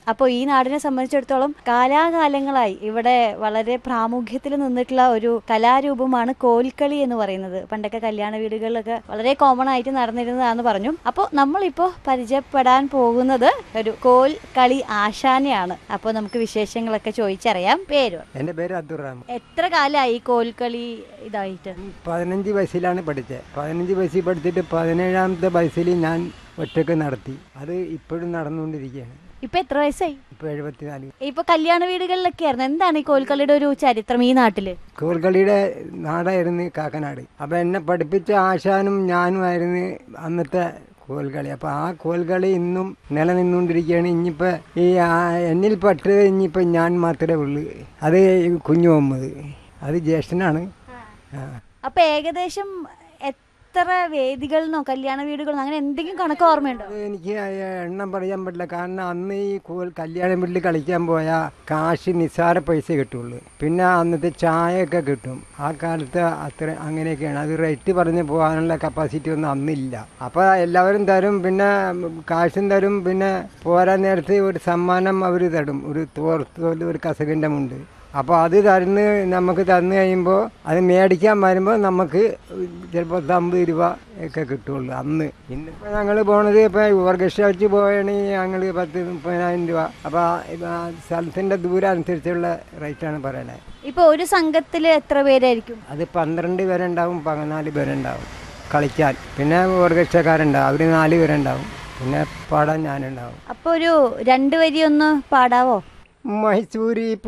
അപ്പോൾ ഈ നാടിനെ സംബന്ധിച്ചിടത്തോളം കാലാകാലങ്ങളായി ഇവിടെ വളരെ പ്രാമുഖ്യത്തിൽ നിന്നിട്ടുള്ള ഒരു കലാരൂപമാണ് കോൽക്കളി എന്ന് പറയുന്നത് പണ്ടൊക്കെ കല്യാണ വീടുകളിലൊക്കെ വളരെ കോമൺ ആയിട്ട് നടന്നിരുന്നതാന്ന് പറഞ്ഞു അപ്പോൾ നമ്മളിപ്പോൾ പരിചയപ്പെടാൻ പോകുന്നത് ഒരു കോൽ കളി ആശാനെയാണ് അപ്പോൾ നമുക്ക് വിശേഷങ്ങളൊക്കെ ചോദിച്ചറിയാം പേര് പറ. എൻ്റെ പേര് അബ്ദുറഹ്മാൻ എത്ര കാലമായി കോൽക്കളി ഇതായിട്ട് പതിനഞ്ച് വയസ്സിലാണ് പഠിച്ചത് പതിനഞ്ച് വയസ്സിൽ പഠിച്ചിട്ട് പതിനേഴാമത്തെ വയസ്സിൽ ഞാൻ ഒറ്റക്ക് നടത്തി അത് ഇപ്പോഴും നടന്നുകൊണ്ടിരിക്കുകയാണ് ഇപ്പൊ എത്ര വയസ്സായി ഇപ്പോൾ എഴുപത്തിനാല് ഇപ്പൊ കല്യാണ വീടുകളിലൊക്കെ ആയിരുന്നു എന്താണ് ഈ കോൽക്കളിയുടെ ഒരു ചരിത്രം ഈ നാട്ടില് കോൽക്കളിയുടെ നാടായിരുന്നു കാക്കനാട് അപ്പോൾ എന്നെ പഠിപ്പിച്ച ആശാനും ഞാനുമായിരുന്നു അന്നത്തെ കോൽകളി അപ്പോൾ ആ കോൽകളി ഇന്നും നിലനിന്നുകൊണ്ടിരിക്കുകയാണ് ഇനിയിപ്പോൾ ഈ ആ- എന്നിൽ പെട്ടത് ഇനിയിപ്പോൾ ഞാൻ മാത്രമേ ഉള്ളൂ അത് കുഞ്ഞു മുഹമ്മദ് അത് ജ്യേഷ്ഠനാണ് ആ അപ്പൊ ഏകദേശം എത്ര വേദികളിന്നോ കല്യാണ വീടുകളിന്നോ അങ്ങനെ എന്തെങ്കിലും കണക്ക് ഓർമ്മയുണ്ടോ അത് എനിക്ക് എണ്ണം പറയാൻ പറ്റില്ല കാരണം അന്ന് ഈ കോൽ കല്യാണ വീട്ടിൽ കളിക്കാൻ പോയാൽ കാശ് നിസ്സാര പൈസ കിട്ടുള്ളൂ പിന്നെ അന്നത്തെ ചായയൊക്കെ കിട്ടും ആ കാലത്ത് അത്ര അങ്ങനെയൊക്കെയാണ് അത് റേറ്റ് പറഞ്ഞ് പോകാനുള്ള കപ്പാസിറ്റി ഒന്നും അന്നില്ല അപ്പോൾ എല്ലാവരും തരും പിന്നെ കാശും തരും പിന്നെ പോരാൻ നേരത്ത് ഒരു സമ്മാനം അവർ തരും ഒരു തോർത്തോല് ഒരു കസകിൻ്റെ മുണ്ട് അപ്പോൾ അത് തരുന്ന് നമുക്ക് തന്നു കഴിയുമ്പോൾ അത് മേടിക്കാൻ വരുമ്പോൾ നമുക്ക് ചിലപ്പോൾ അമ്പത് രൂപ ഒക്കെ കിട്ടുള്ളൂ അന്ന് ഇന്നിപ്പോൾ ഞങ്ങൾ പോണത് ഇപ്പോൾ ഓർക്കസ്ട്ര വെച്ച് പോവുകയാണെങ്കിൽ ഞങ്ങൾ പത്ത് മുപ്പതിനായിരം രൂപ അപ്പോൾ ആ സ്ഥലത്തിൻ്റെ ദൂരം അനുസരിച്ചുള്ള റേറ്റാണ് പറയണത് ഇപ്പൊ ഒരു സംഘത്തില് എത്ര പേരായിരിക്കും അത് പന്ത്രണ്ട് പേരുണ്ടാവും പതിനാല് പേരുണ്ടാവും കളിക്കാൻ പിന്നെ ഓർക്കസ്ട്രക്കാരുണ്ടാവും അവർ നാല് പേരുണ്ടാവും പിന്നെ പാടാൻ ഞാനുണ്ടാവും അപ്പൊ ഒരു രണ്ടു വരി ഒന്ന് പാടാവോ മൈസൂരി